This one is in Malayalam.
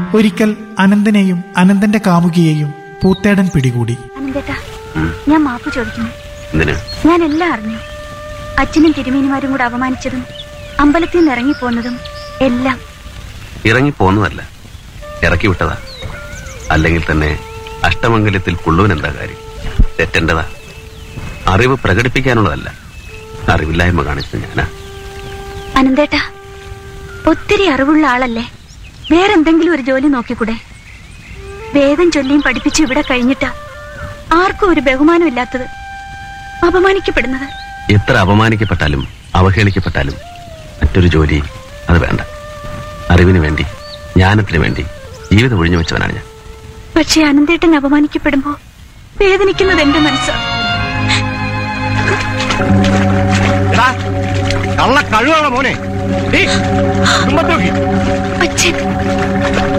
ഒരിക്കൽ അനന്തനെയും അനന്തന്റെ കാമുകിയെയും പൂത്തേടൻ പിടികൂടി അനന്തേട്ടാ ഞാൻ മാപ്പ് ചോദിക്കുന്നു എന്തിന് ഞാൻ എല്ലാം അറിഞ്ഞു അച്ഛനും തിരുമേനിമാരും കൂടെ അപമാനിച്ചതും അമ്പലത്തിൽ നിന്ന് ഇറങ്ങിപ്പോന്നതും എല്ലാം ഇറങ്ങി പോന്നതല്ല ഇറക്കി വിട്ടതാ അല്ലെങ്കിൽ തന്നെ അഷ്ടമംഗലത്തിൽ കൊള്ളുവൻ എന്താ കാര്യം തെറ്റേണ്ടതാ അറിവ് പ്രകടിപ്പിക്കാനുള്ളതല്ല അറിവില്ലായ്മ കാണിച്ചത് ഞാനാ അനന്തേട്ടാ ഒത്തിരി അറിവുള്ള ആളല്ലേ വേറെന്തെങ്കിലും ഒരു ജോലി നോക്കിക്കൂടെ വേദം ചൊല്ലിയും പഠിപ്പിച്ച് ഇവിടെ കഴിഞ്ഞിട്ടാ ആർക്കും ഒരു ബഹുമാനമില്ലാത്തത് അപമാനിക്കപ്പെടുന്നത് എത്ര അപമാനിക്കപ്പെട്ടാലും അവഹേളിക്കപ്പെട്ടാലും മറ്റൊരു ജോലി അത് വേണ്ട അറിവിന് വേണ്ടി ജ്ഞാനത്തിന് വേണ്ടി ജീവിതം ഒഴിഞ്ഞു വെച്ചവനാണ് ഞാൻ പക്ഷെ അനന്തേട്ടൻ അപമാനിക്കപ്പെടുമ്പോ വേദനിക്കുന്നത് എന്റെ മനസ്സാണ് എടാ, കള്ള കഴിവാണോ മോനെ ഡേയ്, കുടുംബത്തെ നോക്കി. അച്ഛൻ